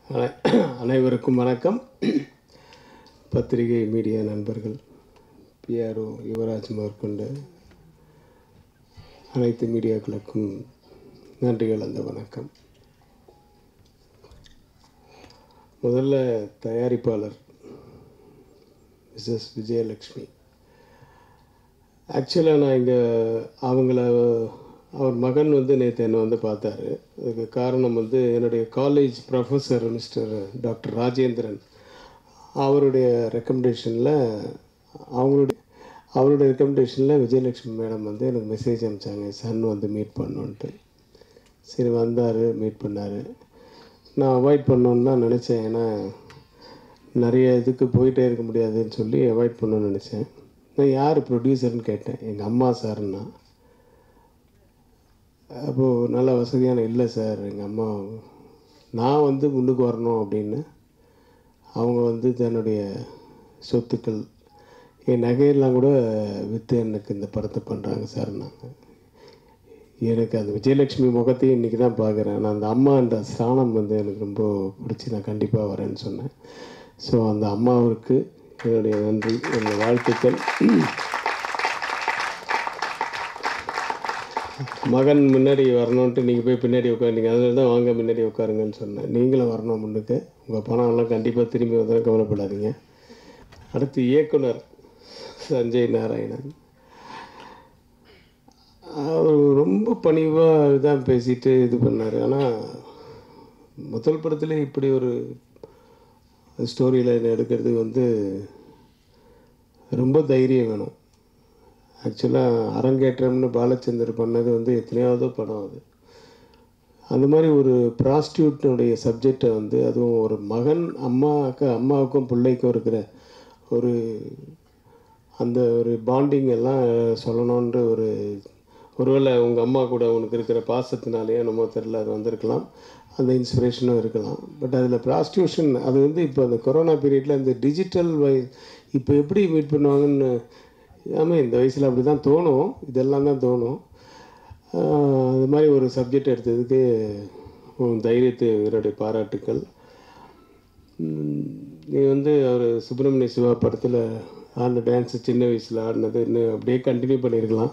அனை- அனைவருக்கும் வணக்கம் பத்திரிகை மீடியா நண்பர்கள் பிஆர்ஓ யுவராஜ் முதற்கொண்டு அனைத்து மீடியாக்களுக்கும் நன்றிகள் அந்த வணக்கம் முதல்ல தயாரிப்பாளர் மிஸ்ஸஸ் விஜயலக்ஷ்மி ஆக்சுவலாக நான் இங்கே அவங்கள அவர் மகன் வந்து நேற்று என்னை வந்து பார்த்தாரு அதுக்கு காரணம் வந்து என்னுடைய college professor mister doctor Rajendran அவருடைய ரெக்கமெண்டேஷனில் அவங்களுடைய அவருடைய ரெக்கமெண்டேஷனில் விஜயலட்சுமி மேடம் வந்து எனக்கு மெசேஜ் அனுப்பிச்சாங்க சன் வந்து மீட் பண்ணோன்ட்டு சரி வந்தார் மீட் பண்ணார் நான் அவாய்ட் பண்ணோன்னு தான் நினச்சேன் ஏன்னா நிறைய இதுக்கு போயிட்டே இருக்க முடியாதுன்னு சொல்லி அவாய்ட் பண்ணணும்னு நினச்சேன் நான் யார் ப்ரொடியூசர்னு கேட்டேன் எங்கள் அம்மா சார்னா அப்போது நல்ல வசதியான இல்லை சார் எங்கள் அம்மா நான் வந்து முன்னுக்கு வரணும் அப்படின்னு அவங்க வந்து தன்னுடைய சொத்துக்கள் என் நகையெல்லாம் கூட விற்று எனக்கு இந்த படத்தை பண்ணுறாங்க சார்னாங்க எனக்கு அந்த விஜயலட்சுமி முகத்தையும் இன்றைக்கி தான் பார்க்குறேன் நான் அந்த அம்மான்ற ஸ்தானம் வந்து எனக்கு ரொம்ப பிடிச்சி நான் கண்டிப்பாக வரேன்னு சொன்னேன் ஸோ அந்த அம்மாவிற்கு என்னுடைய நன்றி என்னுடைய வாழ்த்துக்கள் மகன் முன்னாடி வரணுன்ட்டு நீங்கள் போய் பின்னாடி உட்காந்தீங்க அதில் தான் வாங்க முன்னாடி உட்காருங்கன்னு சொன்னேன் நீங்களும் வரணும் முன்னுக்கு உங்கள் பணம்லாம் கண்டிப்பாக திரும்பி வந்தால் கவலைப்படாதீங்க அடுத்து இயக்குனர் சஞ்சய் நாராயணன் அவர் ரொம்ப பணிவாக தான் பேசிட்டு இது பண்ணார் ஆனால் முதல் படத்தில் இப்படி ஒரு ஸ்டோரி லைன் எடுக்கிறதுக்கு வந்து ரொம்ப தைரியம் வேணும் ஆக்சுவலாக அரங்கேற்றம்னு பாலச்சந்தர் பண்ணது வந்து எத்தனையாவது படம் அது அந்த மாதிரி ஒரு ப்ராஸ்டியூட்னுடைய சப்ஜெக்டை வந்து அதுவும் ஒரு மகன் அம்மாவுக்கு அம்மாவுக்கும் பிள்ளைக்கும் இருக்கிற ஒரு அந்த ஒரு பாண்டிங் எல்லாம் சொல்லணுன்ற ஒரு ஒருவேளை உங்கள் அம்மா கூட உனக்கு இருக்கிற பாசத்தினாலேயே என்னமோ தெரில அது வந்திருக்கலாம் அந்த இன்ஸ்பிரேஷனும் இருக்கலாம் பட் அதில் ப்ராஸ்டியூஷன் அது வந்து இப்போ அந்த கொரோனா பீரியடில் இந்த டிஜிட்டல் வை இப்போ எப்படி மீட் பண்ணுவாங்கன்னு ஆமாம் இந்த வயசில் அப்படி தான் தோணும் இதெல்லாம் தான் தோணும் ஆஹ் அது மாதிரி ஒரு சப்ஜெக்ட் எடுத்ததுக்கு உன் தைரியத்தை என்னுடைய பாராட்டுக்கள் உம், நீ வந்து அவர் சுப்பிரமணிய சிவா படத்தில் ஆடின டான்ஸு சின்ன வயசில் ஆடினது இன்னும் அப்படியே கண்டினியூ பண்ணியிருக்கலாம்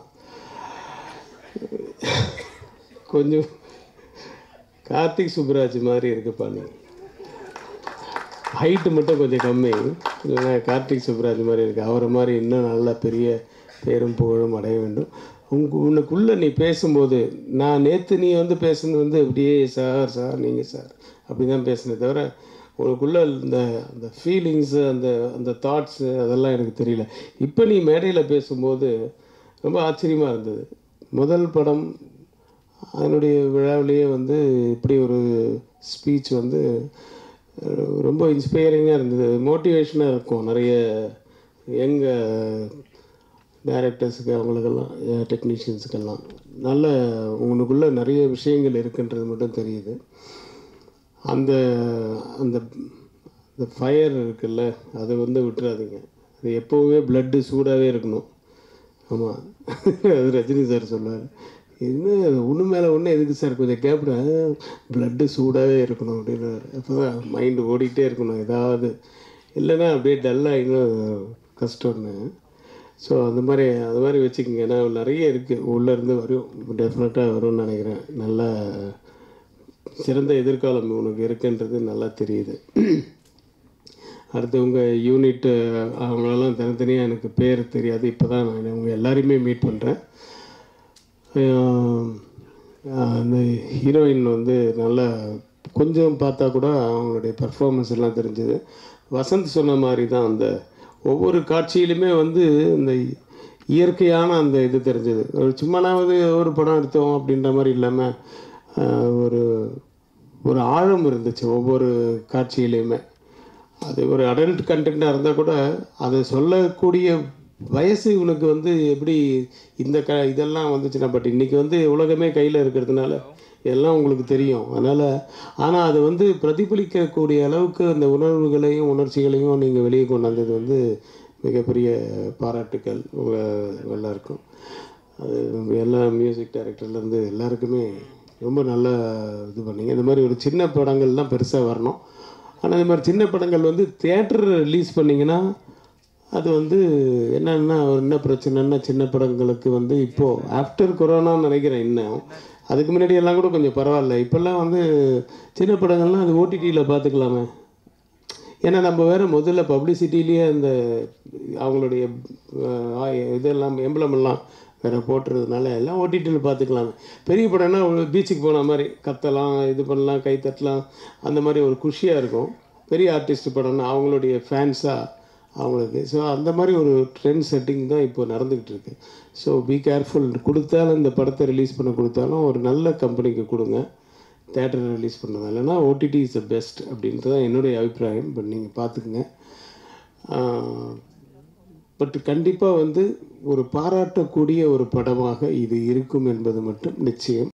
கொஞ்சம் கார்த்திக் சுப்ராஜ் மாதிரி இருக்குப்பா நீ ஹைட்டு மட்டும் கொஞ்சம் கம்மி இல்லைன்னா கார்த்திக் சுப்ராஜ் மாதிரி இருக்கு அவரை மாதிரி இன்னும் நல்ல பெரிய பேரும் புகழும் அடைய வேண்டும் உங்க உனக்குள்ளே நீ பேசும்போது நான் நேற்று நீ வந்து பேசுனது வந்து அப்படியே சார் சார் நீங்கள் சார் அப்படி தான் பேசுனே தவிர உனக்குள்ள இந்த அந்த ஃபீலிங்ஸு அந்த அந்த தாட்ஸு அதெல்லாம் எனக்கு தெரியல இப்போ நீ மேடையில் பேசும்போது ரொம்ப ஆச்சரியமாக இருந்தது முதல் படம் அதனுடைய விழாவிலேயே வந்து இப்படி ஒரு ஸ்பீச் வந்து அஹ், ரொம்ப இன்ஸ்பைரிங்காக இருந்தது மோட்டிவேஷனாக இருக்கும் நிறைய யங்க டைரக்டர்ஸுக்கு அவங்களுக்கெல்லாம் டெக்னீஷியன்ஸுக்கெல்லாம் நல்ல உங்களுக்குள்ள நிறைய விஷயங்கள் இருக்குன்றது மட்டும் தெரியுது அந்த அந்த அந்த ஃபயர் இருக்குல்ல அதை வந்து விட்டுறாதீங்க அது எப்போவுமே பிளட்டு சூடாகவே இருக்கணும் ஆமாம் அது ரஜினி சார் சொல்லுவார் என்ன ஒன்று மேலே ஒன்று எதுக்கு சார் கொஞ்சம் கேட்பேன் பிளட்டு சூடாகவே இருக்கணும் அப்படின்னாரு அப்போ தான் மைண்டு ஓடிக்கிட்டே இருக்கணும் ஏதாவது இல்லைன்னா அப்படியே டல்லாக இன்னும் கஷ்டம்னு ஸோ அந்த மாதிரி அது மாதிரி வச்சுக்கோங்க ஏன்னா நிறைய இருக்குது உள்ளேருந்து வரும் டெஃபினட்டாக வரும்னு நினைக்கிறேன் நல்லா சிறந்த எதிர்காலம் உனக்கு இருக்குன்றது நல்லா தெரியுது அடுத்து உங்கள் யூனிட்டு அவங்களெல்லாம் தனித்தனியாக எனக்கு பேர் தெரியாது இப்போ தான் நான் அவங்க எல்லாரையுமே மீட் பண்ணுறேன் அந்த ஹீரோயின் வந்து நல்லா கொஞ்சம் பார்த்தா கூட அவங்களுடைய பர்ஃபார்மன்ஸ் எல்லாம் தெரிஞ்சது வசந்த் சொன்ன மாதிரி தான் அந்த ஒவ்வொரு காட்சியிலுமே வந்து இந்த இயற்கையான அந்த இது தெரிஞ்சது ஒரு சும்மானாவது ஒரு படம் எடுத்தோம் அப்படின்ற மாதிரி இல்லாமல் ஒரு ஒரு ஆழம் இருந்துச்சு ஒவ்வொரு காட்சியிலையுமே அது ஒரு அடல்ட் கண்டென்ட்டாக இருந்தால் கூட அதை சொல்லக்கூடிய வயசு இவனுக்கு வந்து எப்படி இந்த க இதெல்லாம் வந்துச்சுன்னா பட் இன்றைக்கி வந்து உலகமே கையில் இருக்கிறதுனால எல்லாம் உங்களுக்கு தெரியும் அதனால் ஆனால் அதை வந்து பிரதிபலிக்கக்கூடிய அளவுக்கு அந்த உணர்வுகளையும் உணர்ச்சிகளையும் நீங்கள் வெளியே கொண்டு வந்தது வந்து மிகப்பெரிய பாராட்டுக்கள் உங்கள் எல்லாருக்கும் அது எல்லா மியூசிக் டைரக்டர்லேருந்து எல்லாருக்குமே ரொம்ப நல்லா இது பண்ணீங்க இந்த மாதிரி ஒரு சின்ன படங்கள்லாம் பெருசாக வரணும் ஆனால் இந்த மாதிரி சின்ன படங்கள் வந்து தியேட்டர் ரிலீஸ் பண்ணிங்கன்னா அது வந்து என்னன்னா என்ன பிரச்சனைன்னா சின்ன படங்களுக்கு வந்து இப்போது ஆஃப்டர் கொரோனான்னு நினைக்கிறேன் இன்னும் அதுக்கு முன்னாடி எல்லாம் கூட கொஞ்சம் பரவாயில்ல இப்போல்லாம் வந்து சின்ன படங்கள்லாம் அது ஓடிடியில் பார்த்துக்கலாமே ஏன்னா நம்ம வேறு முதல்ல பப்ளிசிட்டிலேயே அந்த அவங்களுடைய அஹ், இதெல்லாம் எம்பளம் எல்லாம் வேறு போட்டுறதுனால எல்லாம் ஓடிடியில் பார்த்துக்கலாமே பெரிய படம்னா பீச்சுக்கு போன மாதிரி கத்தலாம் இது பண்ணலாம் கை தட்டலாம் அந்த மாதிரி ஒரு குஷியாக இருக்கும் பெரிய ஆர்டிஸ்ட் படம்னா அவங்களுடைய ஃபேன்ஸாக அவங்களுக்கு ஸோ அந்த மாதிரி ஒரு ட்ரெண்ட் செட்டிங் தான் இப்போ நடந்துக்கிட்டு இருக்கு ஸோ பி கேர்ஃபுல் கொடுத்தாலும் இந்த படத்தை ரிலீஸ் பண்ண கொடுத்தாலும் ஒரு நல்ல கம்பெனிக்கு கொடுங்க தேட்டரில் ரிலீஸ் பண்ணுவேன் இல்லைன்னா ஓடிடி இஸ் த பெஸ்ட் அப்படின்றது தான் என்னுடைய அபிப்பிராயம் பட் நீங்கள் பார்த்துக்குங்க பட் கண்டிப்பாக வந்து ஒரு பாராட்டக்கூடிய ஒரு படமாக இது இருக்கும் என்பது மட்டும் நிச்சயம்